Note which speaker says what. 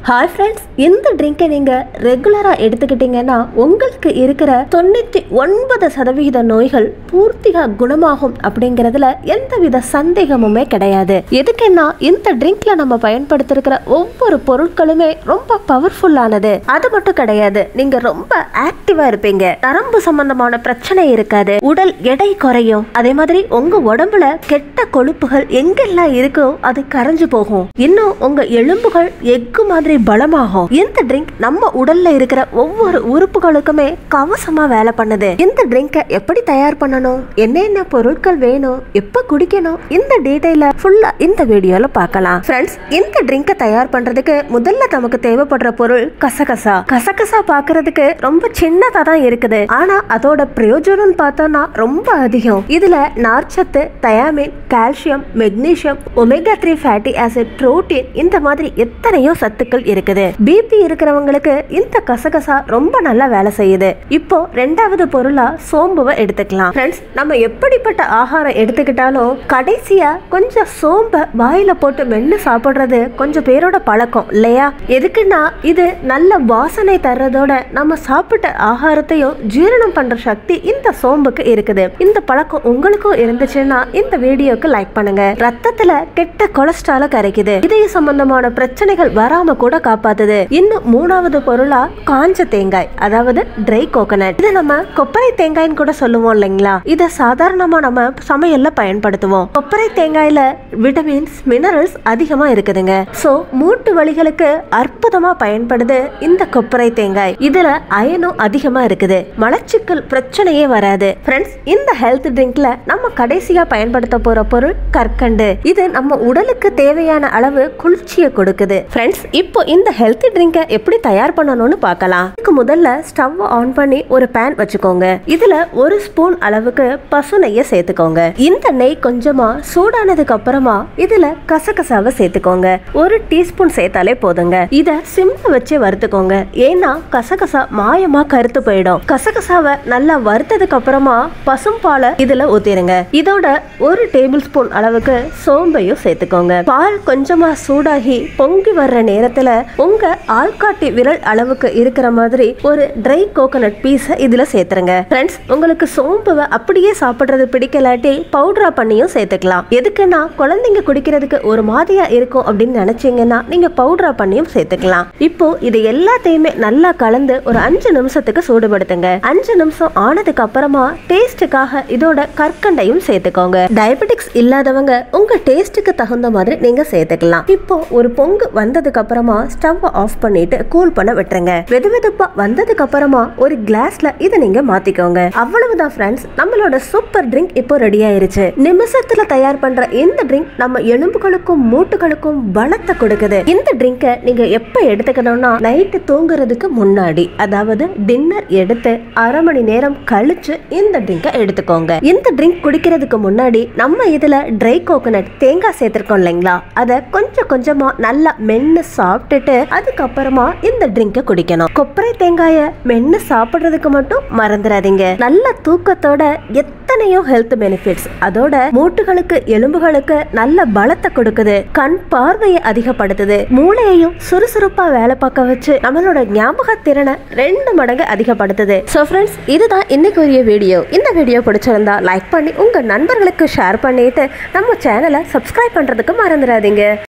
Speaker 1: hi friends இந்த ட்ரிங்கை நீங்க ரெகுலரா எடுத்துக்கிட்டீங்கன்னா உங்களுக்கு இருக்கிற தொண்ணூத்தி ஒன்பது சதவிகித நோய்கள் பூர்த்தியா குணமாகும் அப்படிங்கறதுல எந்தவித சந்தேகமுமே கிடையாது எதுக்குன்னா இந்த ட்ரிங்க்ல நம்ம பயன்படுத்திருக்கிற ஒவ்வொரு பொருட்களுமே ரொம்ப பவர்ஃபுல்லானது அது மட்டும் கிடையாது நீங்க ரொம்ப ஆக்டிவா இருப்பீங்க நரம்பு சம்பந்தமான பிரச்சனை இருக்காது உடல் எடை குறையும் அதே மாதிரி உங்க உடம்புல கெட்ட கொழுப்புகள் எங்கெல்லாம் இருக்கோ அது கரைஞ்சு போகும் இன்னும் உங்க எலும்புகள் எக்கு மாதிரி பலமாகும் இந்த ட்ரிங்க் நம்ம உடல்ல இருக்கிற ஒவ்வொரு உறுப்புகளுக்குமே கவசமா வேலை பண்ணுது இந்த ட்ரிங்கை எப்படி தயார் பண்ணணும் என்னென்ன பொருட்கள் வேணும் எப்ப குடிக்கணும் இந்த டீடைல ஃபுல்லா இந்த வீடியோல பார்க்கலாம் ஃப்ரெண்ட்ஸ் இந்த ட்ரிங்கை தயார் பண்றதுக்கு முதல்ல நமக்கு தேவைப்படுற பொருள் கசகசா கசகசா பார்க்கிறதுக்கு ரொம்ப சின்னதா தான் இருக்குது ஆனா அதோட பிரயோஜனம் பார்த்தோம்னா ரொம்ப அதிகம் இதுல நார்ச்சத்து thiamine calcium magnesium omega three fatty acid protein இந்த மாதிரி எத்தனையோ சத்துக்கள் இருக்குது பிபி இருக்கிறவங்களுக்கு இந்த கசகசா ரொம்ப நல்லா வேலை செய்யுது இப்போ ரெண்டாவது பொருளா சோம்புவை எடுத்துக்கலாம் ஃப்ரெண்ட்ஸ் நம்ம எப்படிப்பட்ட ஆகாரம் எடுத்துக்கிட்டாலும் கடைசியா கொஞ்சம் சோம்ப வாயில போட்டு மென்னு சாப்பிடுறது கொஞ்சம் பேரோட பழக்கம் இல்லையா எதுக்குன்னா இது நல்ல வாசனை தர்றதோட நம்ம சாப்பிட்ட ஆகாரத்தையும் ஜீரணம் பண்ற சக்தி இந்த சோம்புக்கு இருக்குது இந்த பழக்கம் உங்களுக்கும் இருந்துச்சுன்னா இந்த வீடியோக்கு லைக் பண்ணுங்க ரத்தத்துல கெட்ட கொலஸ்ட்ரால கரைக்குது இதய சம்பந்தமான பிரச்சனைகள் வராம கூட காப்பாத்துது இன்னும் மூணாவது பொருளா காஞ்ச தேங்காய் அதாவது ட்ரை கோகனட் இது நம்ம கொப்பரை தேங்காய்னு கூட சொல்லுவோம் இல்லைங்களா இத சாதாரணமா நம்ம சமையல்ல பயன்படுத்துவோம் கொப்பரை தேங்காயில விட்டமின்ஸ் மினரல்ஸ் அதிகமா இருக்குதுங்க சோ மூட்டு வலிகளுக்கு அற்புதமா பயன்படுது இந்த கொப்பரை தேங்காய் இதுல அயனும் அதிகமா இருக்குது மலச்சிக்கல் பிரச்சனையே வராது ஃப்ரெண்ட்ஸ் இந்த ஹெல்த் ட்ரிங்க்ல நம்ம கடைசியா பயன்படுத்த போற பொருள் கற்கண்டு இது நம்ம உடலுக்கு தேவையான அளவு குளிர்ச்சியை கொடுக்குது ஃப்ரெண்ட்ஸ் இப்போ இந்த ஹெல்த் ட்ரிங்கை எப்படி தயார் பண்ணணும்னு பார்க்கலாம் இதுக்கு முதல்ல ஸ்டவ் ஆன் பண்ணி ஒரு பேன் வச்சுக்கோங்க இதுல ஒரு ஸ்பூன் அளவுக்கு பசு நெய்யை சேர்த்துக்கோங்க இந்த நெய் கொஞ்சமா சூடானதுக்கு அப்புறமா இதுல கசகசாவை சேர்த்துக்கோங்க ஒரு டீஸ்பூன் சேர்த்தாலே போதுங்க இத சிம்ல வச்சு வறுத்துக்கோங்க ஏன்னா கசகசா மாயமா கருத்து போயிடும் கசகசாவை நல்லா வறுத்ததுக்கு அப்புறமா பசும்பாலை இதுல ஊத்திருங்க இதோட ஒரு டேபிள் ஸ்பூன் அளவுக்கு சோம்பையும் சேர்த்துக்கோங்க பால் கொஞ்சமா சூடாகி பொங்கி வர்ற நேரத்துல உங்க ஆள்காட்டி விரல் அளவுக்கு இருக்கிற மாதிரி ஒரு ட்ரை கோகனட் பீஸை இதுல சேர்த்துருங்க ஃப்ரெண்ட்ஸ் உங்களுக்கு சோம்புவை அப்படியே சாப்பிடுறது பிடிக்கலாட்டி பவுடரா பண்ணியும் சேர்த்துக்கலாம் எதுக்குன்னா குழந்தைங்க குடிக்கிறதுக்கு ஒரு மாதிரியா இருக்கும் அப்படின்னு நினைச்சீங்கன்னா நீங்க பவுடரா பண்ணியும் சேர்த்துக்கலாம் இப்போ இது எல்லாத்தையுமே நல்லா கலந்து ஒரு அஞ்சு நிமிஷத்துக்கு சூடுபடுத்துங்க அஞ்சு நிமிஷம் ஆனதுக்கு அப்புறமா டேஸ்ட்டுக்காக இதோட கற்கண்டையும் சேர்த்துக்கோங்க டயபெட்டிக்ஸ் இல்லாதவங்க உங்க டேஸ்ட்டுக்கு தகுந்த மாதிரி நீங்க சேர்த்துக்கலாம் இப்போ ஒரு பொங்கு வந்ததுக்கு அப்புறமா ஸ்டவ் ஆஃப் பண்ணிட்டு கூல் பண்ண விட்டுருங்க வெது வெதுப்பா வந்ததுக்கு அப்புறமா ஒரு கிளாஸ்ல இதை நீங்க மாத்திக்கோங்க அவ்வளவுதான் ஃப்ரெண்ட்ஸ் நம்மளோட சூப்பர் ட்ரிங்க் இப்போ ரெடி ஆயிருச்சு நிமிஷத்துல தயார் பண்ற இந்த ட்ரிங்க் நம்ம எலும்புகளுக்கும் மூட்டுகளுக்கும் பலத்தை கொடுக்குது இந்த ட்ரிங்கை நீங்க எப்ப எடுத்துக்கணும்னா நைட்டு தூங்குறதுக்கு முன்னாடி அதாவது டின்னர் எடுத்து அரை மணி நேரம் கழிச்சு இந்த ட்ரிங்கை எடுத்துக்கோங்க இந்த ட்ரிங்க் குடிக்கிறதுக்கு முன்னாடி நம்ம இதுல ட்ரை கோகனட் தேங்காய் சேர்த்திருக்கோம் இல்லைங்களா அதை கொஞ்சம் கொஞ்சமா நல்லா மென்னு சாப்பிட்டுட்டு அதுக்கப்புறமா இந்த ட்ரிங்கை குடிக்கணும் கொப்பரை தேங்காய மென்னு சாப்பிடுறதுக்கு மட்டும் மறந்துடாதீங்க நல்ல தூக்கத்தோட எத்தனையோ ஹெல்த் பெனிஃபிட்ஸ் அதோட மூட்டுகளுக்கு எலும்புகளுக்கு நல்ல பலத்தை கொடுக்குது கண் பார்வையை அதிகப்படுத்துது மூளையையும் சுறுசுறுப்பா வேலை பார்க்க வச்சு நம்மளோட ஞாபக திறனை ரெண்டு மடங்கு அதிகப்படுத்துது ஸோ ஃப்ரெண்ட்ஸ் இதுதான் இன்னைக்கு ஒரு வீடியோ இந்த வீடியோ பிடிச்சிருந்தா லைக் பண்ணி உங்க நண்பர்களுக்கு ஷேர் பண்ணிட்டு நம்ம சேனலை சப்ஸ்கிரைப் பண்றதுக்கு மறந்துடாதீங்க